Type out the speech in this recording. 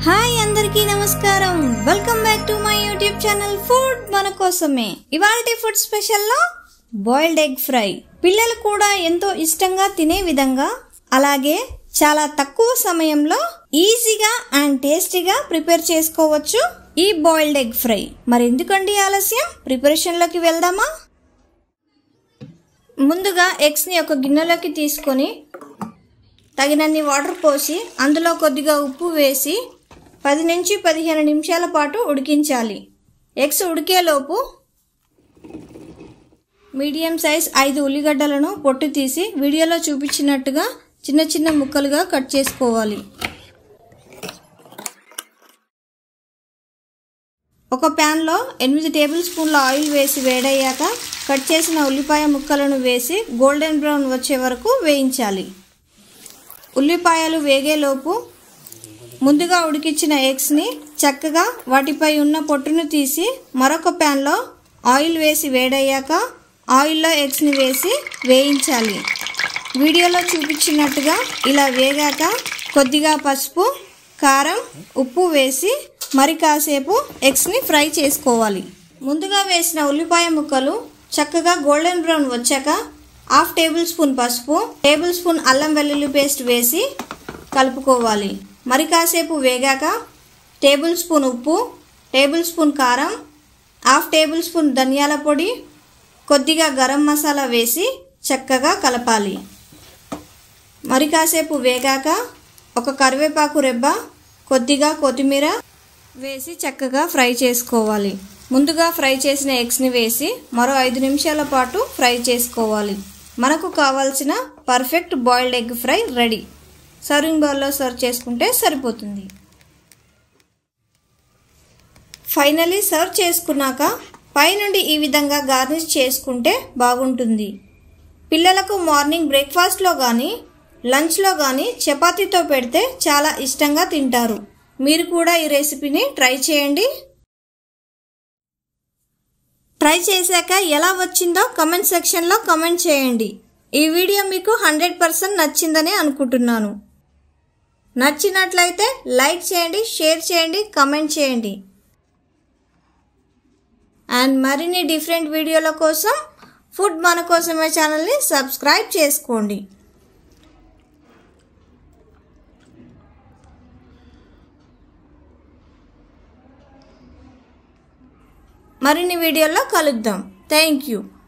hi అందరికీ నమస్కారం welcome back to my YouTube channel food మన కోసమే ఇవాళ ఫుడ్ స్పెషల్లో బాయిల్డ్ ఎగ్ ఫ్రై పిల్లలు కూడా ఎంతో ఇష్టంగా తినే విధంగా అలాగే చాలా తక్కువ సమయంలో ఈజీగా అండ్ టేస్టీగా ప్రిపేర్ చేసుకోవచ్చు ఈ బాయిల్డ్ ఎగ్ ఫ్రై మరి ఎందుకండి ఆలస్యం ప్రిపరేషన్లోకి వెళ్దామా ముందుగా ఎగ్స్ని ఒక గిన్నెలోకి తీసుకొని తగినన్ని వాటర్ పోసి అందులో కొద్దిగా ఉప్పు వేసి పది నుంచి పదిహేను నిమిషాల పాటు ఉడికించాలి ఎగ్స్ ఉడికేలోపు మీడియం సైజ్ ఐదు ఉల్లిగడ్డలను పొట్టు తీసి వీడియోలో చూపించినట్టుగా చిన్న చిన్న ముక్కలుగా కట్ చేసుకోవాలి ఒక ప్యాన్లో ఎనిమిది టేబుల్ స్పూన్ల ఆయిల్ వేసి వేడయ్యాక కట్ చేసిన ఉల్లిపాయ ముక్కలను వేసి గోల్డెన్ బ్రౌన్ వచ్చే వరకు వేయించాలి ఉల్లిపాయలు వేగేలోపు ముందుగా ఉడికించిన ఎగ్స్ని చక్కగా వాటిపై ఉన్న పొట్టును తీసి మరొక ప్యాన్లో ఆయిల్ వేసి వేడయ్యాక ఆయిల్లో ఎగ్స్ని వేసి వేయించాలి వీడియోలో చూపించినట్టుగా ఇలా వేగాక కొద్దిగా పసుపు కారం ఉప్పు వేసి మరి కాసేపు ఎగ్స్ని ఫ్రై చేసుకోవాలి ముందుగా వేసిన ఉల్లిపాయ ముక్కలు చక్కగా గోల్డెన్ బ్రౌన్ వచ్చాక హాఫ్ టేబుల్ స్పూన్ పసుపు టేబుల్ స్పూన్ అల్లం వెల్లుల్లి పేస్ట్ వేసి కలుపుకోవాలి మరి కాసేపు వేగాక టేబుల్ స్పూన్ ఉప్పు టేబుల్ స్పూన్ కారం హాఫ్ టేబుల్ స్పూన్ ధనియాల పొడి కొద్దిగా గరం మసాలా వేసి చక్కగా కలపాలి మరి కాసేపు వేగాక ఒక కరివేపాకు రెబ్బ కొద్దిగా కొత్తిమీర వేసి చక్కగా ఫ్రై చేసుకోవాలి ముందుగా ఫ్రై చేసిన ఎగ్స్ని వేసి మరో ఐదు నిమిషాల పాటు ఫ్రై చేసుకోవాలి మనకు కావాల్సిన perfect boiled egg fry ready serving బౌల్లో సర్వ్ చేసుకుంటే సరిపోతుంది ఫైనలీ సర్వ్ చేసుకున్నాక పైనుండి ఈ విధంగా గార్నిష్ చేసుకుంటే బాగుంటుంది పిల్లలకు మార్నింగ్ బ్రేక్ఫాస్ట్లో కానీ లంచ్లో కానీ చపాతీతో పెడితే చాలా ఇష్టంగా తింటారు మీరు కూడా ఈ రెసిపీని ట్రై చేయండి ట్రై చేశాక ఎలా వచ్చిందో కమెంట్ సెక్షన్లో కమెంట్ చేయండి ఈ వీడియో మీకు హండ్రెడ్ పర్సెంట్ నచ్చిందని అనుకుంటున్నాను నచ్చినట్లయితే లైక్ చేయండి షేర్ చేయండి కమెంట్ చేయండి అండ్ మరిన్ని డిఫరెంట్ వీడియోల కోసం ఫుడ్ మన కోసమే ఛానల్ని సబ్స్క్రైబ్ చేసుకోండి మరిన్ని వీడియోల్లో కలుద్దాం థ్యాంక్ యూ